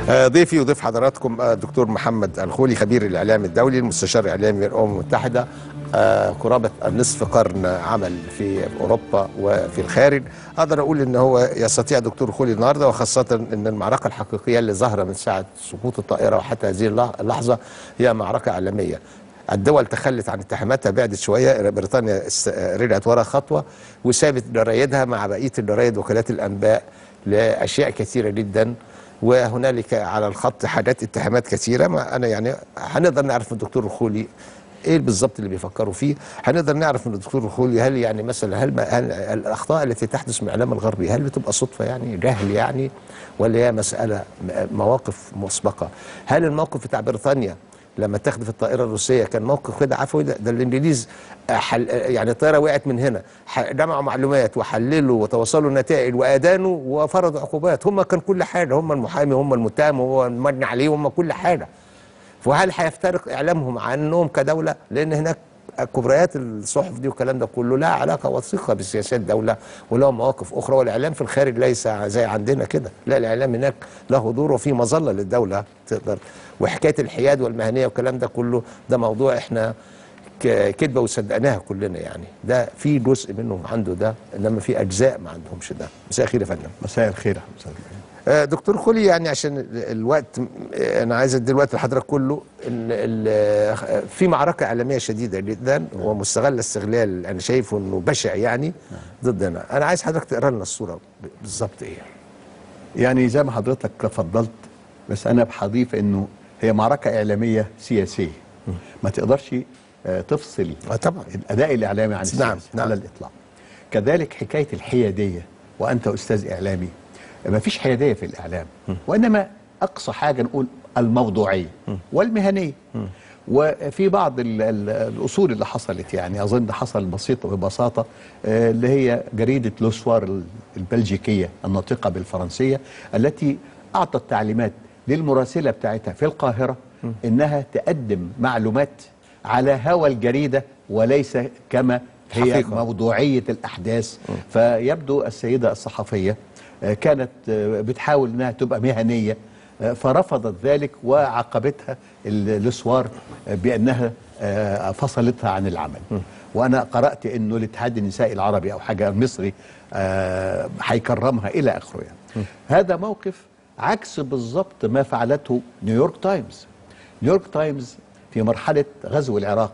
آه، ضيفي وضيف حضراتكم آه، الدكتور محمد الخولي خبير الاعلام الدولي المستشار الاعلامي للامم المتحده آه، قرابه النصف قرن عمل في اوروبا وفي الخارج اقدر اقول ان هو يستطيع دكتور خولي النهارده وخاصه ان المعركه الحقيقيه اللي ظاهره من ساعه سقوط الطائره وحتى هذه اللح- اللحظه هي معركه عالميه الدول تخلت عن اتهاماتها بعدت شويه بريطانيا است- رجعت ورا خطوه وسابت جرايدها مع بقيه الجرايد وكالات الانباء لاشياء كثيره جدا وهنالك على الخط حاجات اتهامات كثيره ما انا يعني هنقدر نعرف من الدكتور الخولي ايه بالظبط اللي بيفكروا فيه هنقدر نعرف من الدكتور الخولي هل يعني مثلا هل, ما هل الاخطاء التي تحدث من الاعلام الغربي هل بتبقى صدفه يعني جهل يعني ولا هي مساله م- مواقف مسبقه هل الموقف بتاع بريطانيا لما اتخذ في الطائره الروسيه كان موقف كده عفوي ده, ده الانجليز حل يعني الطائره وقعت من هنا ح- جمعوا معلومات وحللوا وتوصلوا نتائج وادانوا وفرضوا عقوبات هم كان كل حاجه هم المحامي هم المتهم هو المجني عليه هم كل حاجه وهل هيفترق اعلامهم عنهم كدوله لان هناك كبريات الصحف دي والكلام ده كله لها علاقه وثيقه بسياسات دوله ولها مواقف اخرى والاعلام في الخارج ليس زي عندنا كده لا الاعلام هناك له دور وفي مظله للدوله تقدر وحكايه الحياد والمهنيه والكلام ده كله ده موضوع احنا ك- كدبه وصدقناها كلنا يعني ده في جزء منهم عنده ده انما في اجزاء ما عندهمش ده مساء الخير يا فندم مساء الخير يا مساء الخير آه، دكتور خولي يعني عشان ال- الوقت آه، انا عايز ادي الوقت لحضرتك كله ان ال- آه، في معركه اعلاميه شديده جدا ومستغله استغلال انا شايفه انه بشع يعني ضدنا انا عايز حضرتك تقرا لنا الصوره ب- بالظبط ايه يعني زي ما حضرتك تفضلت بس انا بحضيف انه هي معركه اعلاميه سياسيه ما تقدرش آه، تفصل اه طبعا الاداء الاعلامي عن السياسه نعم، نعم. على الاطلاق كذلك حكايه الحياديه وانت استاذ اعلامي ما فيش حياديه في الاعلام وانما اقصى حاجه نقول الموضوعيه والمهنيه وفي بعض ال ال الاصول اللي حصلت يعني اظن ده حصل بسيط ببساطه آه، اللي هي جريده لوسوار ال- البلجيكيه الناطقه بالفرنسيه التي اعطت تعليمات للمراسله بتاعتها في القاهره انها تقدم معلومات على هوى الجريده وليس كما هي حقيقة. موضوعيه الاحداث فيبدو السيده الصحفيه آه، كانت آه، بتحاول انها تبقى مهنيه آه، فرفضت ذلك وعاقبتها ال- الاسوار آه، بانها آه، فصلتها عن العمل وانا قرات انه الاتحاد النسائي العربي او حاجه المصري آه، هيكرمها الى اخره يعني. هذا موقف عكس بالضبط ما فعلته نيويورك تايمز نيويورك تايمز في مرحله غزو العراق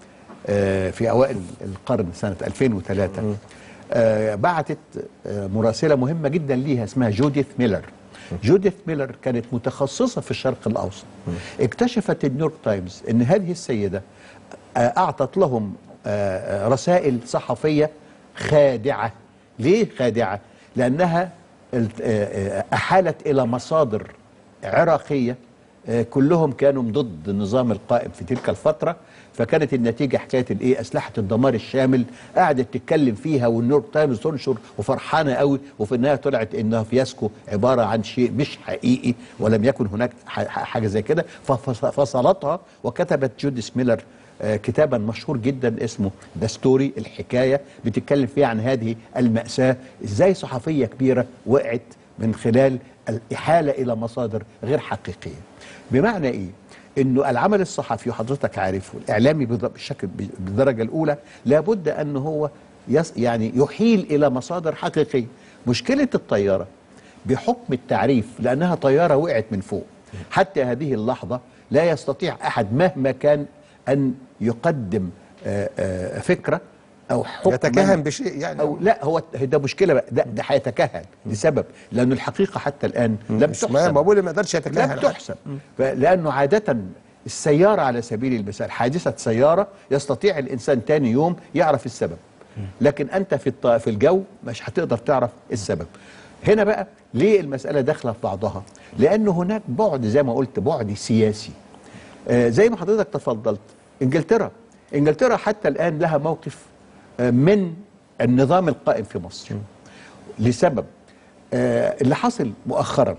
آه، في اوائل القرن سنه 2003 آه، بعتت آه، مراسله مهمه جدا ليها اسمها جوديث ميلر جوديث ميلر كانت متخصصه في الشرق الاوسط اكتشفت النيويورك تايمز ان هذه السيده آه، اعطت لهم آه، آه، رسائل صحفيه خادعه ليه خادعه لانها الت- آه، آه، احالت الى مصادر عراقيه آه، كلهم كانوا ضد النظام القائم في تلك الفترة فكانت النتيجة حكاية الايه أسلحة الدمار الشامل قعدت تتكلم فيها والنيويورك تايمز تنشر وفرحانة قوي وفي النهاية طلعت إنها فياسكو عبارة عن شيء مش حقيقي ولم يكن هناك ح- ح- حاجة زي كده ففصلتها وكتبت جوديس ميلر آه، كتابا مشهور جدا اسمه ذا ستوري الحكاية بتتكلم فيها عن هذه المأساة ازاي صحفية كبيرة وقعت من خلال الإحالة إلى مصادر غير حقيقية بمعنى إيه؟ إنه العمل الصحفي وحضرتك عارف والإعلامي بض- بالشكل بالدرجة الأولى لابد أن هو يص يعني يحيل إلى مصادر حقيقية مشكلة الطيارة بحكم التعريف لأنها طيارة وقعت من فوق حتى هذه اللحظة لا يستطيع أحد مهما كان أن يقدم آه، آه، فكرة أو حكم يتكهن بشيء يعني أو لا هو ده مشكلة بقى ده, ده هيتكهن لسبب لأن الحقيقة حتى الآن لم مش ما ما تحسن بقول ما يقدرش يتكهن لم تحسن لأنه عادة السيارة على سبيل المثال حادثة سيارة يستطيع الإنسان تاني يوم يعرف السبب لكن أنت في الط- في الجو مش هتقدر تعرف السبب هنا بقى ليه المسألة داخلة في بعضها لأنه هناك بعد زي ما قلت بعد سياسي آه، زي ما حضرتك تفضلت انجلترا انجلترا حتى الآن لها موقف آه، من النظام القائم في مصر لسبب آه، اللي حصل مؤخرا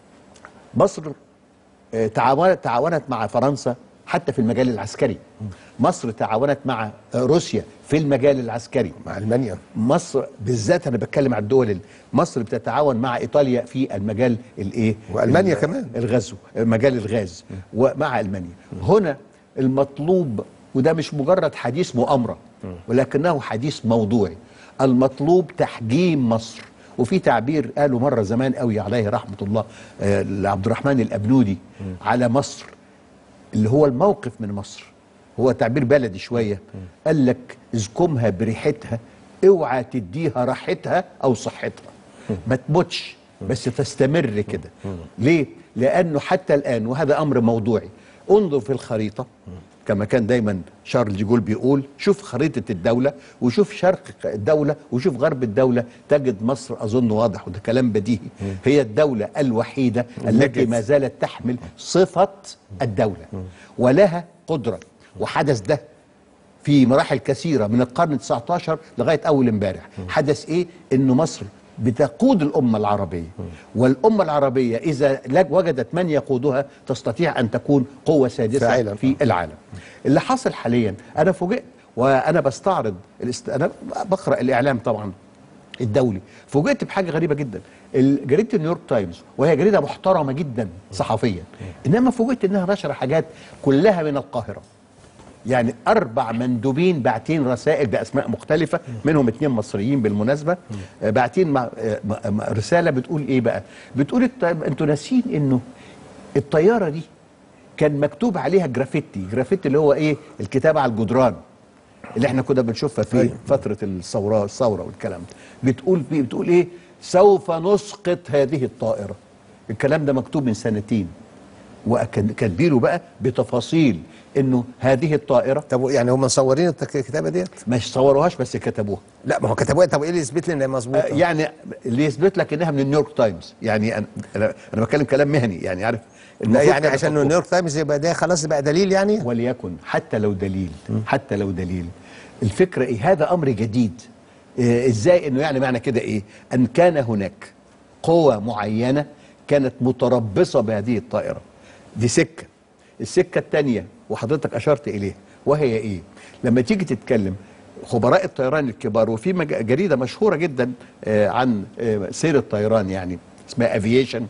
مصر آه، تعاونت تعاونت مع فرنسا حتى في المجال العسكري مصر تعاونت مع آه، روسيا في المجال العسكري مع المانيا مصر بالذات انا بتكلم على الدول اللي مصر بتتعاون مع ايطاليا في المجال الايه وألمانيا ال- كمان. الغزو مجال الغاز ومع المانيا هنا المطلوب وده مش مجرد حديث مؤامره ولكنه حديث موضوعي المطلوب تحجيم مصر وفي تعبير قاله مره زمان قوي عليه رحمه الله آه، لعبد الرحمن الابنودي على مصر اللي هو الموقف من مصر هو تعبير بلدي شويه قال لك اذكمها بريحتها اوعى تديها راحتها او صحتها ما تموتش بس تستمر كده ليه لانه حتى الان وهذا امر موضوعي انظر في الخريطه كما كان دايما شارل دي جول بيقول شوف خريطه الدوله وشوف شرق الدوله وشوف غرب الدوله تجد مصر اظن واضح وده كلام بديهي هي الدوله الوحيده التي ما زالت تحمل صفه الدوله ولها قدره وحدث ده في مراحل كثيره من القرن 19 لغايه اول امبارح حدث ايه انه مصر بتقود الامه العربيه والامه العربيه اذا لج- وجدت من يقودها تستطيع ان تكون قوه سادسه فاعلاً. في العالم اللي حاصل حاليا انا فوجئت وانا بستعرض الاست... انا بقرا الاعلام طبعا الدولي فوجئت بحاجه غريبه جدا ال- جريده نيويورك تايمز وهي جريده محترمه جدا صحفيا انما فوجئت انها نشر حاجات كلها من القاهره يعني اربع مندوبين باعتين رسائل باسماء مختلفه منهم اتنين مصريين بالمناسبه آه، باعتين مع آه، م- م- رساله بتقول ايه بقى بتقول الت- انتوا ناسين انه الطياره دي كان مكتوب عليها جرافيتي جرافيتي اللي هو ايه الكتابه على الجدران اللي احنا كنا بنشوفها في أيوة. فتره الثوره الثوره والكلام ده بتقول بتقول ايه سوف نسقط هذه الطائره الكلام ده مكتوب من سنتين وكاتبينه بقى بتفاصيل انه هذه الطائره طب يعني هم مصورين التك- الكتابه ديت مش صوروهاش بس كتبوها لا ما هو كتبوها طب ايه اللي يثبت لي انها آه، مظبوطه يعني اللي يثبت لك انها من النيويورك تايمز يعني انا انا, أنا بتكلم كلام مهني يعني عارف لا المفروض يعني كانوا عشان يحطوها. نيويورك تايمز يبقى ده خلاص بقى دليل يعني وليكن حتى لو دليل حتى لو دليل الفكره ايه هذا امر جديد إيه ازاي انه يعني معنى كده ايه ان كان هناك قوه معينه كانت متربصه بهذه الطائره دي سكه السكه الثانيه وحضرتك اشرت اليه وهي ايه لما تيجي تتكلم خبراء الطيران الكبار وفي مج- جريده مشهوره جدا آه، عن آه، سير الطيران يعني اسمها افييشن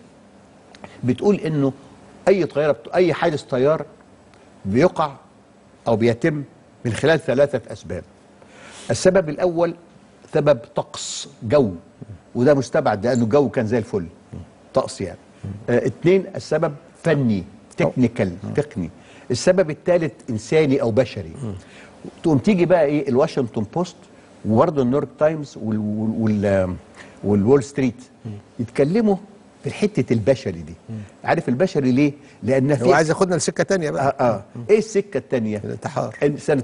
بتقول انه اي طياره بت- اي حادث طيار بيقع او بيتم من خلال ثلاثه اسباب السبب الاول سبب طقس جو وده مستبعد لانه الجو كان زي الفل طقس يعني آه اتنين السبب فني تكنيكال تقني السبب الثالث انساني او بشري تقوم تيجي بقى ايه الواشنطن بوست وبرضه النيويورك تايمز وال وال وال والوول ستريت يتكلموا في الحته البشري دي عارف البشري ليه لان هو في عايز ياخدنا لسكه تانية آه بقى آه. ايه السكه الثانيه الانتحار. سنه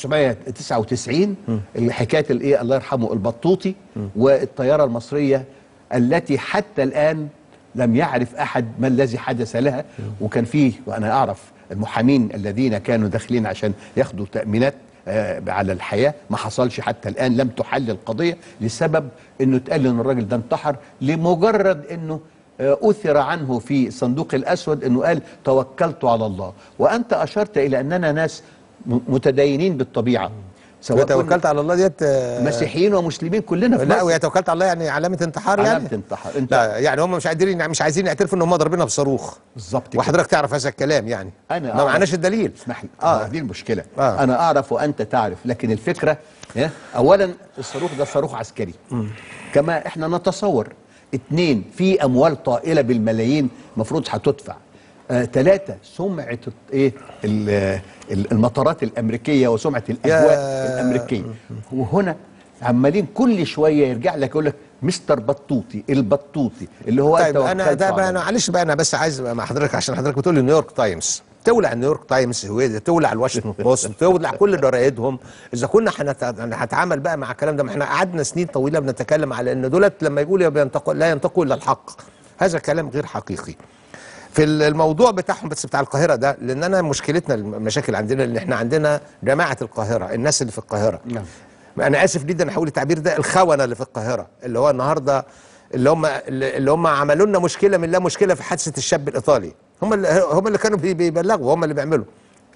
1999 اللي حكايه الايه الله يرحمه البطوطي والطياره المصريه التي حتى الان لم يعرف احد ما الذي حدث لها وكان فيه وانا اعرف المحامين الذين كانوا داخلين عشان ياخدوا تامينات آه، على الحياه ما حصلش حتى الان لم تحل القضيه لسبب انه اتقال ان الراجل ده انتحر لمجرد انه آه، أثر عنه في الصندوق الأسود أنه قال توكلت على الله وأنت أشرت إلى أننا ناس م- متدينين بالطبيعة سواء توكلت كنا على الله ديت آه، مسيحيين ومسلمين كلنا في لا مصر وهي توكلت على الله يعني علامه انتحار يعني علامة انتحار انت لا يعني هم مش قادرين مش عايزين يعترفوا ان هم ضاربينها بصاروخ بالظبط كده. وحضرتك تعرف هذا الكلام يعني أنا ما أعرف- معناش الدليل اسمح لي آه. اه دي المشكله آه. آه. انا اعرف وانت تعرف لكن الفكره إيه؟ اولا الصاروخ ده صاروخ عسكري كما احنا نتصور اتنين في اموال طائله بالملايين المفروض هتدفع آه، ثلاثة سمعة الت- ايه ال- ال- المطارات الأمريكية وسمعة الأجواء يا- الأمريكية وهنا عمالين كل شوية يرجع لك يقول لك مستر بطوطي البطوطي اللي هو طيب أنت انا وكلت ده بقى على انا معلش بقى انا بس عايز مع حضرتك عشان حضرتك بتقول لي نيويورك تايمز تولع نيويورك تايمز هو تولع الواشنطن بوست تولع كل جرايدهم اذا كنا هنت- هنتعامل بقى مع الكلام ده ما احنا قعدنا سنين طويله بنتكلم على ان دولت لما يقولوا بينطقوا لا ينطقوا الا الحق هذا كلام غير حقيقي في الموضوع بتاعهم بس بتاع القاهره ده لان انا مشكلتنا المشاكل عندنا ان احنا عندنا جماعه القاهره الناس اللي في القاهره نعم. انا اسف جدا هقول التعبير ده الخونه اللي في القاهره اللي هو النهارده اللي هم اللي هم عملوا لنا مشكله من لا مشكله في حادثه الشاب الايطالي هم اللي هم اللي كانوا بي- بيبلغوا هم اللي بيعملوا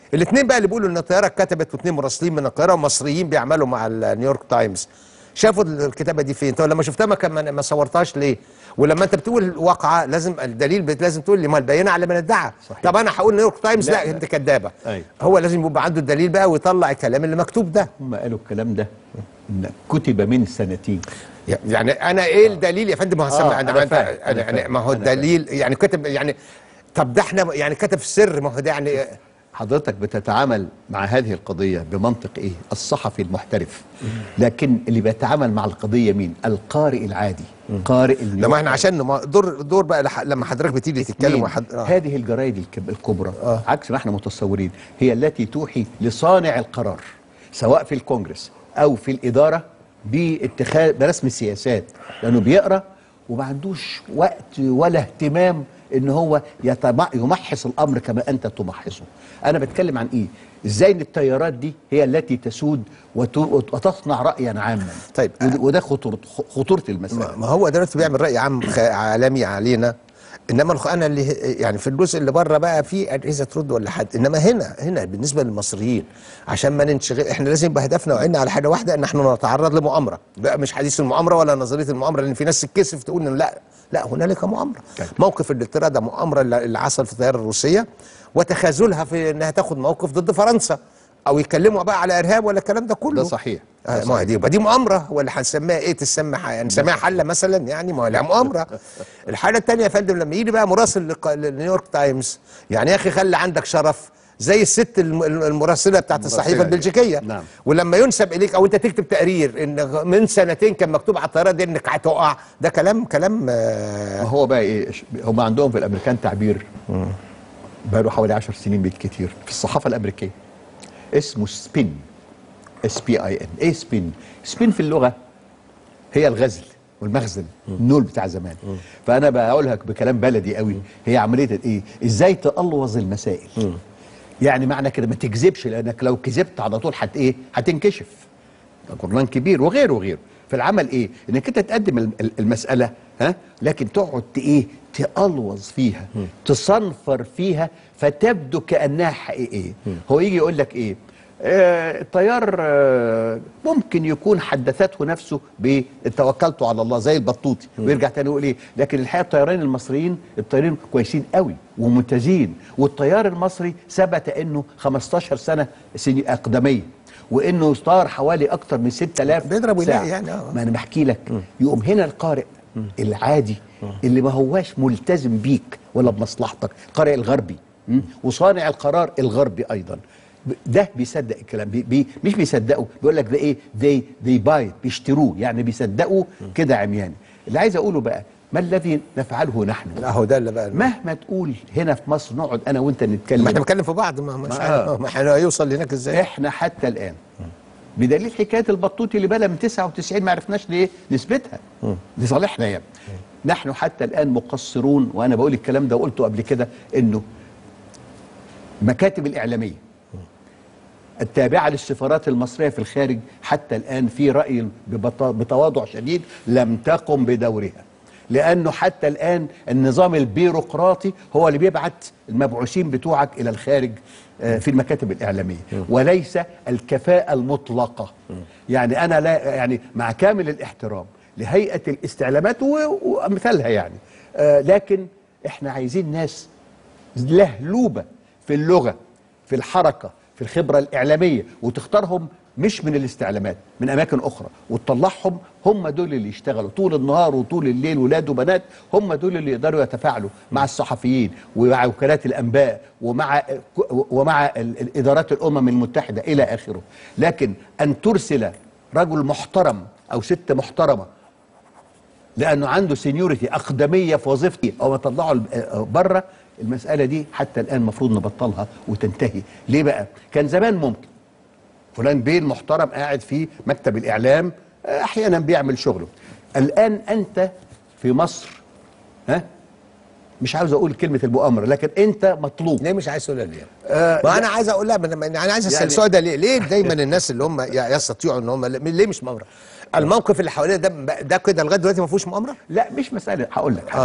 الاثنين بقى اللي بيقولوا ان الطياره اتكتبت واثنين مراسلين من القاهره ومصريين بيعملوا مع النيويورك تايمز شافوا الكتابه دي فين؟ طب لما شفتها ما كان ما- ما صورتهاش ليه؟ ولما انت بتقول واقعه لازم الدليل بت- لازم تقول لي ما البينه على من ادعى صحيح. طب انا هقول نيويورك تايمز لا، لا, لا. انت كدابه أيوة. هو لازم يبقى عنده الدليل بقى ويطلع الكلام اللي مكتوب ده هم قالوا الكلام ده إن كتب من سنتين يعني انا ايه الدليل يا فندم ما هو آه، سمع أنا انا فاهم، أنا أنا يعني فاهم، ما هو أنا فاهم. الدليل يعني كتب يعني طب ده احنا يعني كتب في السر ما هو ده يعني حضرتك بتتعامل مع هذه القضية بمنطق ايه؟ الصحفي المحترف لكن اللي بيتعامل مع القضية مين؟ القارئ العادي قارئ لما النيويورك احنا عشان ما- دور دور بقى لح- لما حضرتك بتيجي تتكلم اثنين، وحد آه. هذه الجرائد الكب- الكبرى آه. عكس ما احنا متصورين هي التي توحي لصانع القرار سواء في الكونجرس او في الاداره باتخاذ برسم السياسات لانه بيقرا وما عندوش وقت ولا اهتمام ان هو يتم- يمحص الامر كما انت تمحصه انا بتكلم عن ايه ازاي ان التيارات دي هي التي تسود وت- وتصنع رايا عاما طيب. وده- وده خطوره خطوره المساله ما ما هو دلوقتي بيعمل راي عام خ- عالمي علينا انما الخ- انا اللي يعني في الجزء اللي بره بقى في اجهزه ترد ولا حد انما هنا هنا بالنسبه للمصريين عشان ما ننشغل احنا لازم يبقى هدفنا وعينا على حاجه واحده ان احنا نتعرض لمؤامره بقى مش حديث المؤامره ولا نظريه المؤامره لان في ناس تتكسف تقول إن لا لا هنالك مؤامره طيب. موقف انجلترا ده مؤامره اللي اللي حصل في الطياره الروسيه وتخاذلها في انها تاخد موقف ضد فرنسا او يتكلموا بقى على ارهاب ولا الكلام ده كله ده صحيح. ده آه، ما هي دي يبقى دي مؤامره ولا هنسميها ايه تسمى ح- نسميها حله مثلا يعني ما هي لا مؤامره الحاله الثانيه يا فندم لما يجي بقى مراسل لق- للنيويورك تايمز يعني يا اخي خلي عندك شرف زي الست الم- المراسله بتاعت الصحيفه المراسلة دي. البلجيكيه نعم. ولما ينسب اليك او انت تكتب تقرير ان من سنتين كان مكتوب على الطياره دي انك هتقع ده كلام كلام آه، ما هو بقى ايه ش- هم عندهم في الامريكان تعبير بقى له حوالي 10 سنين بالكثير في الصحافه الامريكيه اسمه سبين اس بي اي ان ايه سبين سبين في اللغه هي الغزل والمخزن النول بتاع زمان فانا بقولها بكلام بلدي قوي هي عمليه ايه ازاي تقلوظ المسائل يعني معنى كده ما تكذبش لانك لو كذبت على طول هت ايه هتنكشف جرنان كبير وغيره وغيره في العمل ايه انك انت تقدم الم- ال- المساله ها لكن تقعد ت- ايه تقلوظ فيها تصنفر فيها فتبدو كانها حقيقيه هو يجي يقول لك ايه آه الطيار آه ممكن يكون حدثته نفسه بتوكلته على الله زي البطوطي ويرجع تاني يقول ايه لكن الحقيقه الطيارين المصريين الطيارين كويسين قوي وممتازين والطيار المصري ثبت انه 15 سنه سنين اقدميه وانه طار حوالي اكتر من 6000 بيضرب ساعة. ويلاقي يعني، آه. ما انا بحكي لك يقوم هنا القارئ العادي اللي ما هواش ملتزم بيك ولا بمصلحتك القارئ الغربي م? وصانع القرار الغربي ايضا ب- ده بيصدق الكلام بي بي مش بيصدقوا بيقول لك ده ايه they they buy it بيشتروه يعني بيصدقوا كده عمياني اللي عايز اقوله بقى ما الذي نفعله نحن اهو ده اللي بقى مهما تقول هنا في مصر نقعد انا وانت نتكلم ما احنا بنتكلم في بعض ما مش ما- عارف ما احنا هيوصل هناك ازاي احنا حتى الان بدليل حكايه البطوطي اللي بقى من 99 ما عرفناش ليه نثبتها لصالحنا يعني نحن حتى الان مقصرون وانا بقول الكلام ده وقلته قبل كده انه مكاتب الاعلاميه التابعه للسفارات المصريه في الخارج حتى الان في راي ببط- بتواضع شديد لم تقم بدورها لانه حتى الان النظام البيروقراطي هو اللي بيبعت المبعوثين بتوعك الى الخارج آه، في المكاتب الاعلاميه وليس الكفاءه المطلقه يعني انا لا يعني مع كامل الاحترام لهيئه الاستعلامات و- وامثالها يعني آه، لكن احنا عايزين ناس لهلوبه في اللغه في الحركه في الخبره الاعلاميه وتختارهم مش من الاستعلامات من اماكن اخرى وتطلعهم هم دول اللي يشتغلوا طول النهار وطول الليل ولاد وبنات هم دول اللي يقدروا يتفاعلوا مع الصحفيين ومع وكالات الانباء ومع ومع ال- الادارات الامم المتحده الى اخره لكن ان ترسل رجل محترم او ست محترمه لانه عنده سينيورتي اقدميه في وظيفتي او اطلعه بره المساله دي حتى الان المفروض نبطلها وتنتهي ليه بقى كان زمان ممكن فلان بيه المحترم قاعد في مكتب الاعلام آه، احيانا بيعمل شغله الان انت في مصر ها مش عاوز اقول كلمه المؤامره لكن انت مطلوب ليه مش عايز تقولها ليه؟ آه، ما انا عايز اقول لها من- انا عايز اسال يعني- السؤال ده ليه؟ ليه دايما الناس اللي هم ي- يستطيعوا ان هم ليه مش مؤامره؟ الموقف اللي حوالينا ده ده كده لغايه دلوقتي ما فيهوش مؤامره؟ لا مش مساله هقول لك حاجة. آه.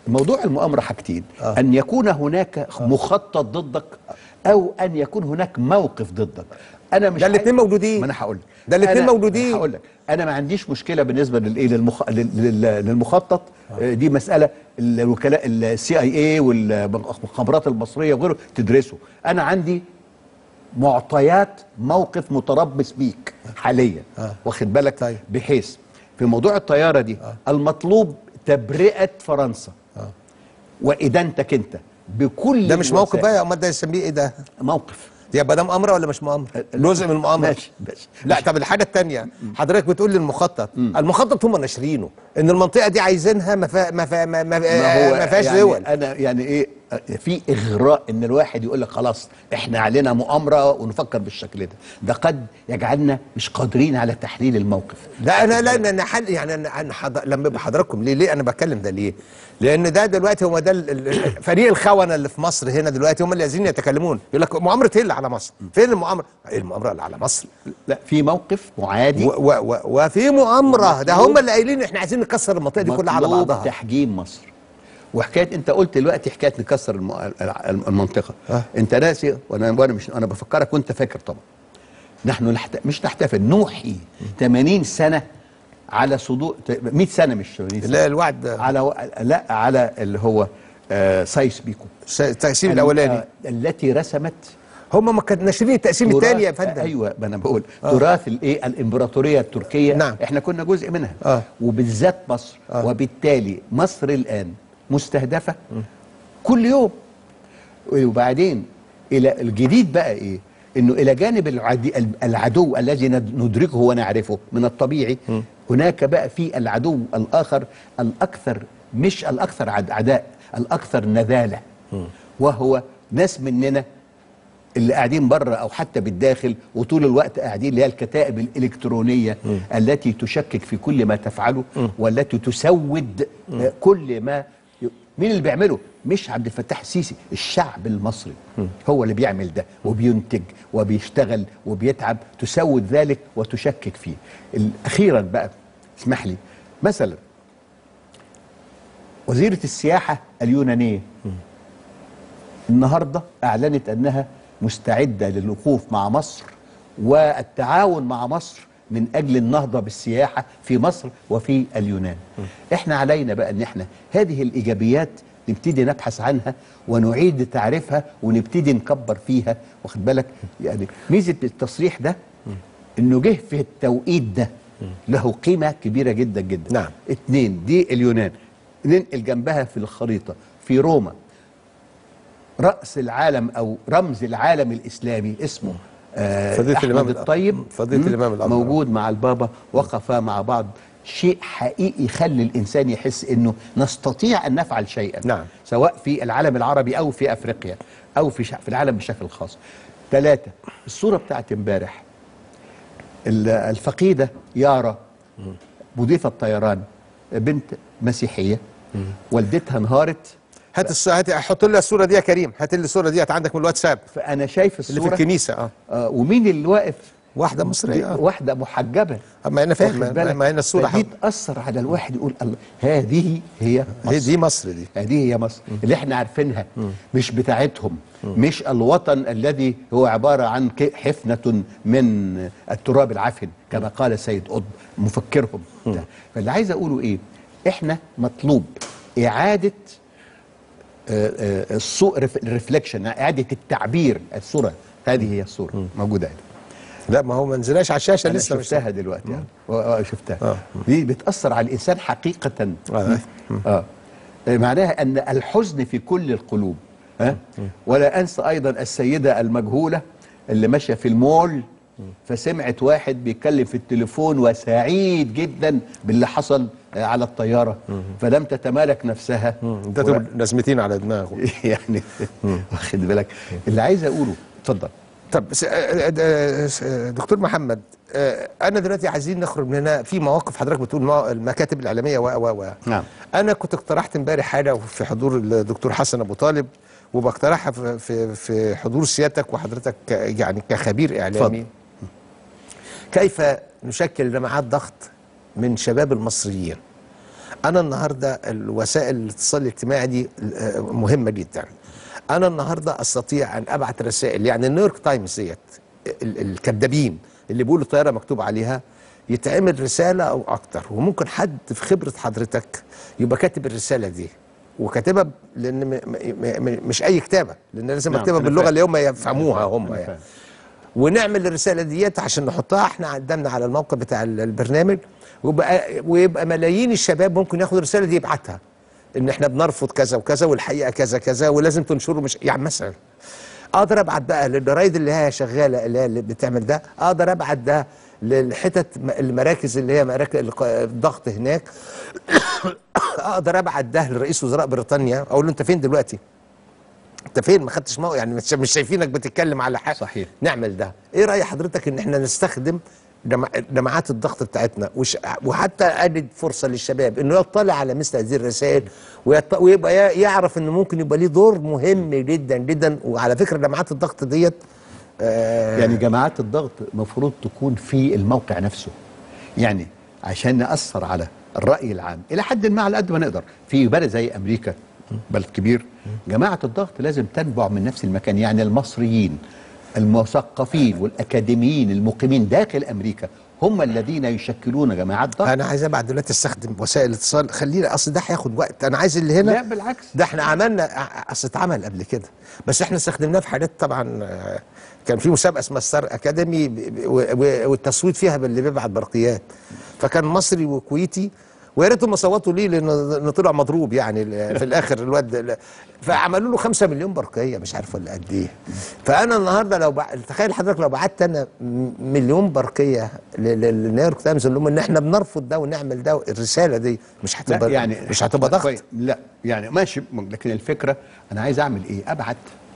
موضوع المؤامرة حاجتين آه. أن يكون هناك مخطط ضدك أو أن يكون هناك موقف ضدك أنا مش ده عايز- الاتنين موجودين. ما أنا هقول لك ده الاتنين أنا- موجودين. هقول لك أنا ما عنديش مشكلة بالنسبة للإيه للمخ... لل... لل... للمخطط آه. دي مسألة الوكلاء السي اي اي والمخابرات المصرية وغيره تدرسه أنا عندي معطيات موقف متربص بيك حاليا آه. واخد بالك طيب. بحيث في موضوع الطياره دي المطلوب تبرئه فرنسا آه. وادانتك انت بكل ده مش موقف الوسائل. بقى امال ده يسميه ايه ده موقف يبقى ده مؤامره ولا مش مؤامره جزء من المؤامره ماشي ماشي لا طب الحاجه الثانيه حضرتك بتقول لي المخطط المخطط هم ناشرينه ان المنطقه دي عايزينها ما فيها ما فيها ما, ما, ما فيهاش يعني دول انا يعني ايه في اغراء ان الواحد يقول لك خلاص احنا علينا مؤامره ونفكر بالشكل ده ده قد يجعلنا مش قادرين على تحليل الموقف ده انا لا انا حل يعني انا انا حضر لما يبقى حضراتكم ليه ليه انا بتكلم ده ليه؟ لان ده دلوقتي هو ده ال- ال- فريق الخونه اللي في مصر هنا دلوقتي هم اللي عايزين يتكلمون يقول لك مؤامره ايه اللي على مصر؟ فين المؤامره؟ ايه المؤامره اللي على مصر؟ لا في موقف معادي و و و وفي مؤامره ده هم اللي قايلين احنا عايزين نكسر المنطقه دي كلها على مطلوب بعضها تحجيم مصر وحكايه انت قلت دلوقتي حكايه نكسر الم... الم- المنطقه آه. انت ناسي وانا وانا مش انا بفكرك وانت فاكر طبعا نحن نحت... مش نحتفل نوحي 80 سنه على صدور 100 سنه مش 80 سنه لا الوعد ده على و... لا على اللي هو آه سايس بيكو س- التقسيم الاولاني آه، التي رسمت هم ما كانوا ناشرين التقسيم تراث- الثاني يا فندم ايوه ما انا بقول تراث الايه الامبراطوريه التركيه نعم. احنا كنا جزء منها آه. وبالذات مصر آه. وبالتالي مصر الان مستهدفه كل يوم وبعدين الى الجديد بقى ايه انه الى جانب العدي العدو الذي ند- ندركه ونعرفه من الطبيعي هناك بقى في العدو الاخر الاكثر مش الاكثر عد- عداء الاكثر نذاله وهو ناس مننا اللي قاعدين بره او حتى بالداخل وطول الوقت قاعدين اللي هي الكتائب الالكترونيه التي تشكك في كل ما تفعله والتي تسود آه، كل ما ي- مين اللي بيعمله؟ مش عبد الفتاح السيسي الشعب المصري هو اللي بيعمل ده وبينتج وبيشتغل وبيتعب تسود ذلك وتشكك فيه ال- اخيرا بقى اسمح لي مثلا وزيره السياحه اليونانيه النهارده اعلنت انها مستعده للوقوف مع مصر والتعاون مع مصر من اجل النهضه بالسياحه في مصر وفي اليونان. احنا علينا بقى ان احنا هذه الايجابيات نبتدي نبحث عنها ونعيد تعريفها ونبتدي نكبر فيها واخد بالك يعني ميزه التصريح ده انه جه في التوقيت ده له قيمه كبيره جدا جدا. نعم. اتنين دي اليونان ننقل جنبها في الخريطه في روما رأس العالم أو رمز العالم الإسلامي اسمه آه فضيلة أحمد الإمام الأ- الطيب فضيلة مم، الإمام الأكبر. موجود مع البابا وقفا مع بعض شيء حقيقي يخلي الإنسان يحس إنه نستطيع أن نفعل شيئا نعم. سواء في العالم العربي أو في أفريقيا أو في شع- في العالم بشكل خاص ثلاثة الصورة بتاعت امبارح ال- الفقيدة يارا مضيفة طيران بنت مسيحية والدتها انهارت هات الص... هات حط لي الصوره دي يا كريم هات لي الصوره دي عندك من الواتساب فأنا شايف اللي في الصورة الكنيسه اه آه ومين اللي واقف واحده مصريه اه واحده محجبه اما انا فاهم واخد ما- بالك؟ ما هنا الصوره فدي حب. تاثر على الواحد يقول الله هذه هي مصر هي دي مصر دي هذه هي مصر اللي احنا عارفينها مش بتاعتهم مش الوطن الذي هو عباره عن ك- حفنه من التراب العفن كما قال السيد قطب مفكرهم ده. فاللي عايز اقوله ايه احنا مطلوب اعاده آه، آه، الصو الريفلكشن اعاده التعبير الصوره هذه هي الصوره موجوده هنا لا ما هو ما نزلهاش على الشاشه انا لسه مش شفتها دلوقتي يعني. و- آه، شفتها آه. دي بتاثر على الانسان حقيقه آه. اه معناها ان الحزن في كل القلوب ها ولا انسى ايضا السيده المجهوله اللي ماشيه في المول فسمعت واحد بيتكلم في التليفون وسعيد جدا باللي حصل آه، على الطياره فلم تتمالك نفسها ده تقول نزمتين على دماغه يعني واخد بالك اللي عايز اقوله اتفضل طب س- آه، آه، س- آه، دكتور محمد آه، انا دلوقتي عايزين نخرج من هنا في مواقف حضرتك بتقول موا- المكاتب الاعلاميه و و و نعم. انا كنت اقترحت امبارح حاجه في حضور الدكتور حسن ابو طالب وبقترحها في في في حضور سيادتك وحضرتك ك- يعني كخبير اعلامي اتفضل. كيف نشكل جماعات ضغط من شباب المصريين انا النهارده الوسائل الاتصال الاجتماعي دي آه، مهمه جدا انا النهارده استطيع ان ابعت رسائل يعني النيويورك تايمز ديت ال- الكذابين اللي بيقولوا طياره مكتوب عليها يتعمل رساله او اكتر وممكن حد في خبره حضرتك يبقى كاتب الرساله دي وكاتبها ب- لان م م م مش اي كتابه لان لازم نعم، اكتبها أنا باللغه فاهم. اللي هم يفهموها هم أنا يعني فاهم. ونعمل الرساله ديت عشان نحطها احنا قدامنا على الموقع بتاع ال- البرنامج ويبقى ويبقى ملايين الشباب ممكن ياخد الرساله دي يبعتها ان احنا بنرفض كذا وكذا والحقيقه كذا كذا ولازم تنشروا مش يعني مثلا اقدر ابعت بقى للجرايد اللي هي شغاله اللي, هي اللي بتعمل ده اقدر ابعت ده للحتت م- المراكز اللي هي مراكز الق- الضغط هناك اقدر ابعت ده لرئيس وزراء بريطانيا اقول له انت فين دلوقتي انت فين ما خدتش موقع يعني مش مش شايفينك بتتكلم على حاجه صحيح. نعمل ده ايه راي حضرتك ان احنا نستخدم جمع- جماعات الضغط بتاعتنا وش وحتى ادي فرصه للشباب انه يطلع على مثل هذه الرسائل ويط- ويبقى يع- يعرف انه ممكن يبقى ليه دور مهم جدا جدا وعلى فكره جماعات الضغط ديت آه يعني جماعات الضغط المفروض تكون في الموقع نفسه يعني عشان نأثر على الرأي العام إلى حد ما على قد ما نقدر في بلد زي أمريكا بلد كبير جماعة الضغط لازم تنبع من نفس المكان يعني المصريين المثقفين والأكاديميين المقيمين داخل أمريكا هم الذين يشكلون جماعات ضغط انا عايز ابعت دلوقتي استخدم وسائل الاتصال خلينا اصل ده هياخد وقت انا عايز اللي هنا لا بالعكس ده احنا عملنا ع- اصل اتعمل قبل كده بس احنا استخدمناه في حاجات طبعا آه، كان في مسابقه اسمها ستار اكاديمي ب- ب- و- و- والتصويت فيها باللي بيبعت برقيات فكان مصري وكويتي ويا ريتهم صوتوا ليه لان إن طلع مضروب يعني ال- في الاخر الواد ال- فعملوا له 5 مليون برقيه مش عارف ولا قد ايه فانا النهارده لو بع... تخيل حضرتك لو بعت انا م- مليون برقيه ل- ل- للنيويورك تايمز اللي هم ان احنا بنرفض ده ونعمل ده الرساله دي مش لا هتبقى يعني مش هتبقى ضغط كويس. لا يعني ماشي لكن الفكره انا عايز اعمل ايه ابعت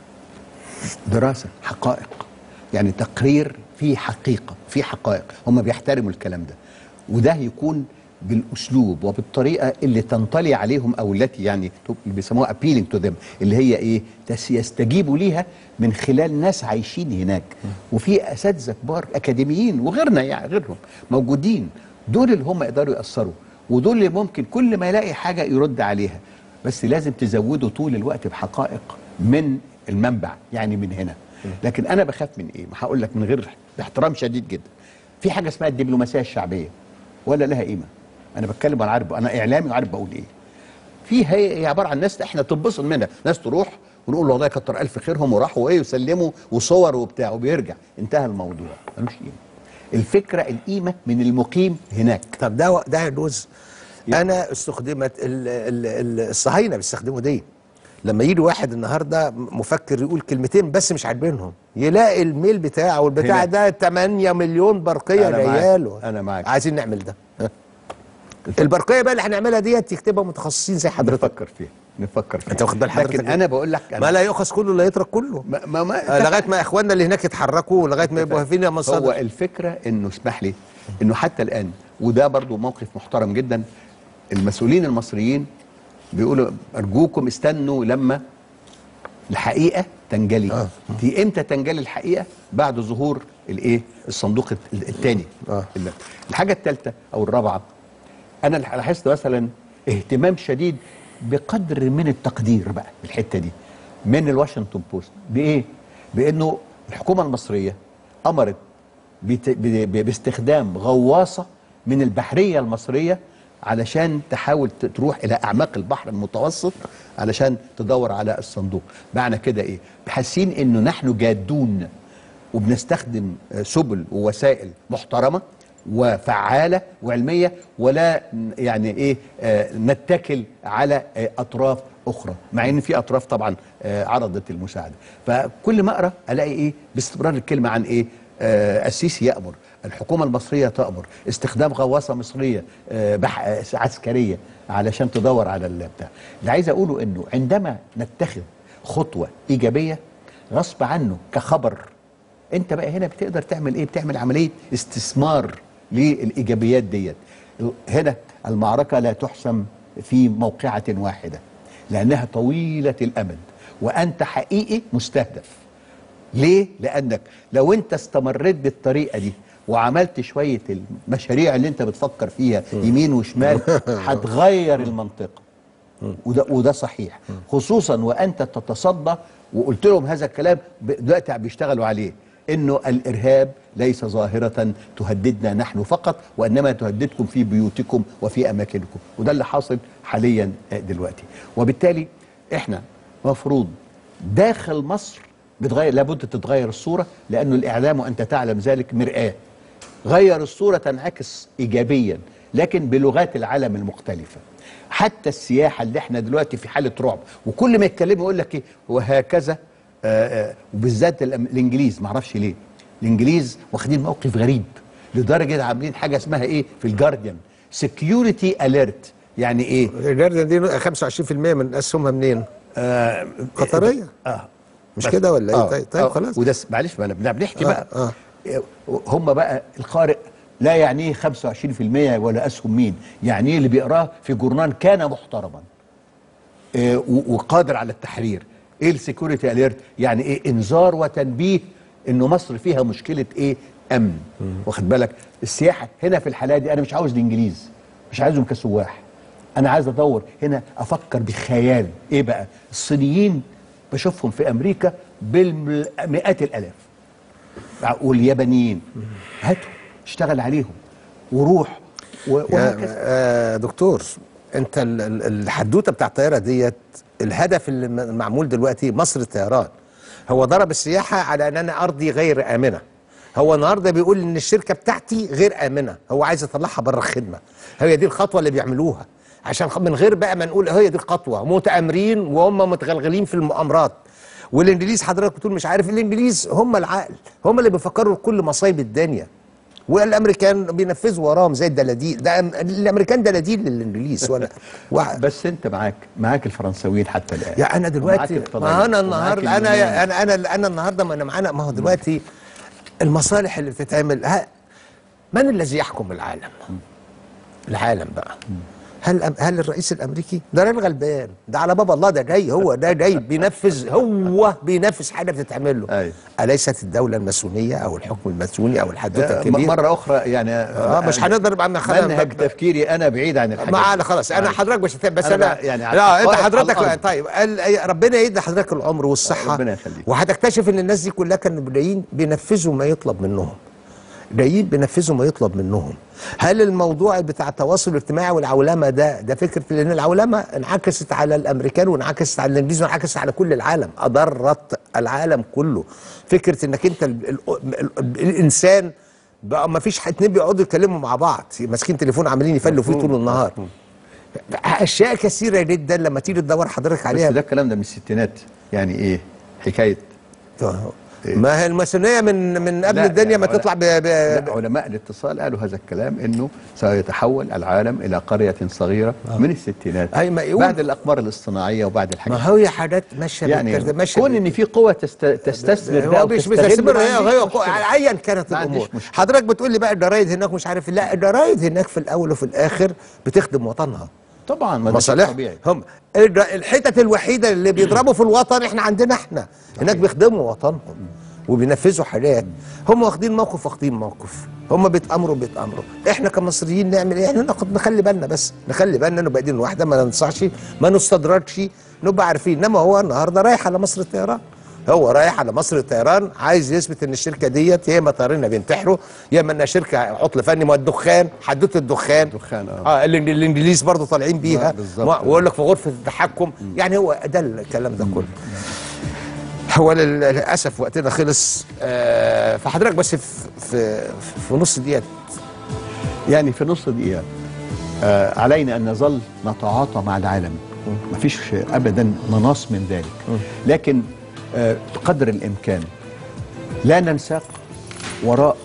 دراسه حقائق يعني تقرير فيه حقيقه فيه حقائق هم بيحترموا الكلام ده وده يكون بالاسلوب وبالطريقه اللي تنطلي عليهم او التي يعني اللي بيسموها appealing to them اللي هي ايه تس- يستجيبوا ليها من خلال ناس عايشين هناك وفي اساتذه كبار اكاديميين وغيرنا يعني غيرهم موجودين دول اللي هم يقدروا ياثروا ودول اللي ممكن كل ما يلاقي حاجه يرد عليها بس لازم تزودوا طول الوقت بحقائق من المنبع يعني من هنا لكن انا بخاف من ايه ما هقول لك من غير باحترام شديد جدا في حاجه اسمها الدبلوماسيه الشعبيه ولا لها قيمه انا بتكلم وانا عارف انا اعلامي وعارف بقول ايه في هي هي عباره عن ناس احنا تنبسط منها ناس تروح ونقول والله كتر الف خيرهم وراحوا ايه وسلموا وصور وبتاع وبيرجع انتهى الموضوع ملوش قيمه الفكره القيمه من المقيم هناك طب ده ده يجوز انا استخدمت ال- ال- ال- الصهاينه بيستخدموا دي لما يجي واحد النهارده مفكر يقول كلمتين بس مش عاجبينهم يلاقي الميل بتاعه والبتاع هنا. ده 8 مليون برقيه أنا معاك. لياله أنا معاك. عايزين نعمل ده ها. البرقيه بقى اللي هنعملها ديت يكتبها متخصصين زي حضرتك نفكر فيها نفكر فيها أنت واخد بال حضرتك لكن إيه؟ انا بقول لك ما أنا لا يؤخذ كله لا يترك كله ما ما, ما آه، لغايه ما اخواننا اللي هناك يتحركوا لغايه ما يبقوا فين يا هو مصادر الفكره انه اسمح لي انه حتى الان وده برضو موقف محترم جدا المسؤولين المصريين بيقولوا ارجوكم استنوا لما الحقيقه تنجلي آه. دي امتى تنجلي الحقيقه بعد ظهور الايه الصندوق الثاني آه. الحاجه الثالثه او الرابعه انا لاحظت مثلا اهتمام شديد بقدر من التقدير بقى في الحته دي من الواشنطن بوست بايه بانه الحكومه المصريه امرت بت- ب- ب- باستخدام غواصه من البحريه المصريه علشان تحاول ت- تروح الى اعماق البحر المتوسط علشان تدور على الصندوق معنى كده ايه حاسين انه نحن جادون وبنستخدم آه، سبل ووسائل محترمه وفعاله وعلميه ولا ن- يعني ايه آه، نتكل على آه، اطراف اخرى مع ان في اطراف طبعا آه، عرضت المساعده فكل ما اقرا الاقي ايه باستمرار الكلمه عن ايه آه، السيسي يامر الحكومه المصريه تامر استخدام غواصه مصريه آه، بح آه، عسكريه علشان تدور على البتاع اللي عايز اقوله انه عندما نتخذ خطوه ايجابيه غصب عنه كخبر انت بقى هنا بتقدر تعمل ايه بتعمل عمليه استثمار للايجابيات ديت هنا المعركه لا تحسم في موقعه واحده لانها طويله الامد وانت حقيقي مستهدف ليه لانك لو انت استمريت بالطريقه دي وعملت شويه المشاريع اللي انت بتفكر فيها يمين وشمال هتغير المنطقه وده وده صحيح خصوصا وانت تتصدى وقلت لهم هذا الكلام ب- دلوقتي بيشتغلوا عليه انه الارهاب ليس ظاهره تهددنا نحن فقط وانما تهددكم في بيوتكم وفي اماكنكم وده اللي حاصل حاليا آه، دلوقتي وبالتالي احنا مفروض داخل مصر بتغير لابد تتغير الصوره لانه الاعلام وانت تعلم ذلك مرآه غير الصورة تنعكس إيجابيا لكن بلغات العالم المختلفة حتى السياحة اللي احنا دلوقتي في حالة رعب وكل ما يتكلموا يقول لك ايه وهكذا آه، آه، وبالذات الأم- الانجليز معرفش ليه الانجليز واخدين موقف غريب لدرجة عاملين حاجة اسمها ايه في الجارديان سكيورتي اليرت يعني ايه الجارديان دي 25% من اسهمها منين؟ آه قطريه اه مش بس- كده ولا ايه؟ آه، طيب, طيب آه، خلاص وده س- معلش ما أنا بنحكي آه، بقى آه. هم بقى القارئ لا يعنيه 25% ولا اسهم مين يعنيه اللي بيقراه في جورنال كان محترما آه، و- وقادر على التحرير ايه السكيورتي اليرت يعني ايه انذار وتنبيه انه مصر فيها مشكله ايه امن واخد بالك السياحه هنا في الحاله دي انا مش عاوز الانجليز مش عايزهم كسواح انا عايز ادور هنا افكر بخيال ايه بقى الصينيين بشوفهم في امريكا بالمئات الالاف واليابانيين هاتوا اشتغل عليهم وروح و- يا وهكذا آه دكتور انت ال- ال- الحدوته بتاع الطياره ديت الهدف اللي م- معمول دلوقتي مصر الطيران هو ضرب السياحه على ان انا ارضي غير امنه هو النهارده بيقول ان الشركه بتاعتي غير امنه هو عايز يطلعها بره الخدمه هي دي الخطوه اللي بيعملوها عشان خ- من غير بقى ما نقول هي دي الخطوه متآمرين وهم متغلغلين في المؤامرات والانجليز حضرتك بتقول مش عارف الانجليز هم العقل هم اللي بيفكروا كل مصايب الدنيا والامريكان بينفذوا وراهم زي الدلاديل ده أم- الامريكان دلاديل للانجليز ولا و... بس انت معاك معاك الفرنساويين حتى الان يا انا ومعاك دلوقتي الفضائيين، ما انا ومعاك النهارده انا اليونان. انا انا انا النهارده ما انا معانا ما هو دلوقتي المصالح اللي بتتعمل ها من الذي يحكم العالم؟ العالم بقى هل هل الرئيس الامريكي ده راجل غلبان ده على باب الله ده جاي هو ده جاي بينفذ هو بينفذ حاجه بتتعمل له أيوة. اليست الدوله الماسونيه او الحكم الماسوني او الحدوته آه، م- الكبيره مره اخرى يعني اه مش هنقدر بقى ما خلاص منهج تفكيري انا بعيد عن الحاجات ما دي. انا خلاص انا معلش. حضرتك مش هتفهم، بس أنا انا بقى يعني على لا انت الحقائق على حضرتك الأرض. طيب ال- ربنا يدي حضرتك العمر والصحه ربنا يخليك. وهتكتشف ان الناس دي كلها كانوا جايين بينفذوا ما يطلب منهم جايين بينفذوا ما يطلب منهم هل الموضوع بتاع التواصل الاجتماعي والعولمه ده ده فكره لان العولمه انعكست على الامريكان وانعكست على الانجليز وانعكست على كل العالم اضرت العالم كله فكره انك انت ال ال ال ال الانسان بقى ما فيش اتنين بيقعدوا يتكلموا مع بعض ماسكين تليفون عمالين يفلوا فيه طول النهار اشياء كثيره جدا لما تيجي تدور حضرتك بس عليها ده الكلام ده من الستينات يعني ايه حكايه ما هي الماسونيه من من قبل لا، الدنيا يعني ما ولا- تطلع ب... ب... لا علماء الاتصال قالوا هذا الكلام انه سيتحول العالم الى قريه صغيره من الستينات أي ما يقول- بعد الاقمار الاصطناعيه وبعد ما الحاجات هي حاجات ماشيه يعني بالكرد- ماشيه كون ان في قوه تست... تستثمر ده هو أو مش تستغل بتستمر ما هي عنديش هي مشكلة. ايا كانت ما عنديش الامور مشكلة. حضرتك بتقول لي بقى الجرايد هناك مش عارف لا الجرايد هناك في الاول وفي الاخر بتخدم وطنها طبعا ما ده شيء مصالح طبيعي هم الج- الحتت الوحيده اللي بيضربوا في الوطن احنا عندنا احنا هناك بيخدموا وطنهم وبينفذوا حاجات هم واخدين موقف واخدين موقف هم بيتامروا بيتامروا احنا كمصريين نعمل ايه احنا ناخد نخلي بالنا بس نخلي بالنا نبقى ايدين واحده ما ننصحش ما نستدرجش نبقى عارفين انما هو النهارده رايح على مصر الطيران هو رايح على مصر الطيران عايز يثبت ان الشركه ديت يا اما طيارينها بينتحروا يا اما انها شركه عطل فني ما الدخان حدوته الدخان الدخان، آه. اه الإنج- الانجليز برضه طالعين بيها آه، بالظبط. ما- ويقول لك في غرفه التحكم يعني هو ده الكلام ده كله هو لل- للاسف وقتنا خلص آه فحضرتك بس في في, في نص دقيقه يعني في نص دقيقة آه علينا أن نظل نتعاطى مع العالم مفيش أبدا مناص من ذلك لكن آه قدر الإمكان لا ننساق وراء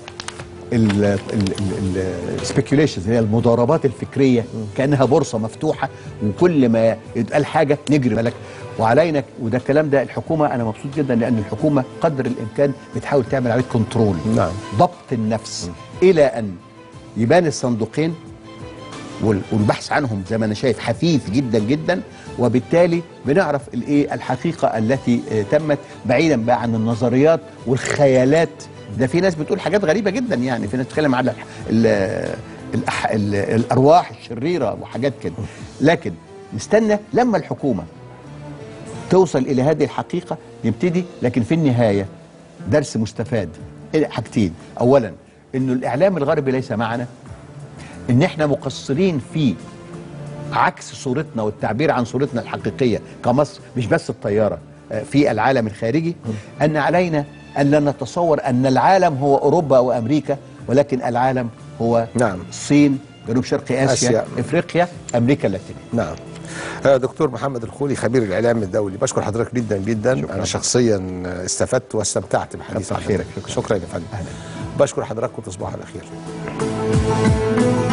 السبيكيوليشنز هي المضاربات الفكريه كانها بورصه مفتوحه وكل ما يتقال حاجه نجري بالك وعلينا وده الكلام ده الحكومه انا مبسوط جدا لان الحكومه قدر الامكان بتحاول تعمل عليه كنترول نعم. ضبط النفس الى ان يبان الصندوقين وال- والبحث عنهم زي ما انا شايف حثيث جدا جدا وبالتالي بنعرف الايه الحقيقه التي آه، تمت بعيدا بقى عن النظريات والخيالات ده في ناس بتقول حاجات غريبه جدا يعني في ناس بتتكلم على ال الأح... ال الارواح الشريره وحاجات كده لكن نستنى لما الحكومه توصل الى هذه الحقيقه نبتدي لكن في النهايه درس مستفاد إيه حاجتين اولا انه الاعلام الغربي ليس معنا ان احنا مقصرين في عكس صورتنا والتعبير عن صورتنا الحقيقيه كمصر مش بس الطياره آه، في العالم الخارجي ان علينا ان لا نتصور ان العالم هو اوروبا وامريكا ولكن العالم هو نعم. الصين جنوب شرق اسيا, آسيا. آسيا. افريقيا امريكا اللاتينيه نعم آه، دكتور محمد الخولي خبير الاعلام الدولي بشكر حضرتك جدا جدا شكراً. انا شخصيا استفدت واستمتعت بحديث كتر حضرتك خيرك. شكراً. شكرا يا فندم بشكر حضرتك وتصبحوا على خير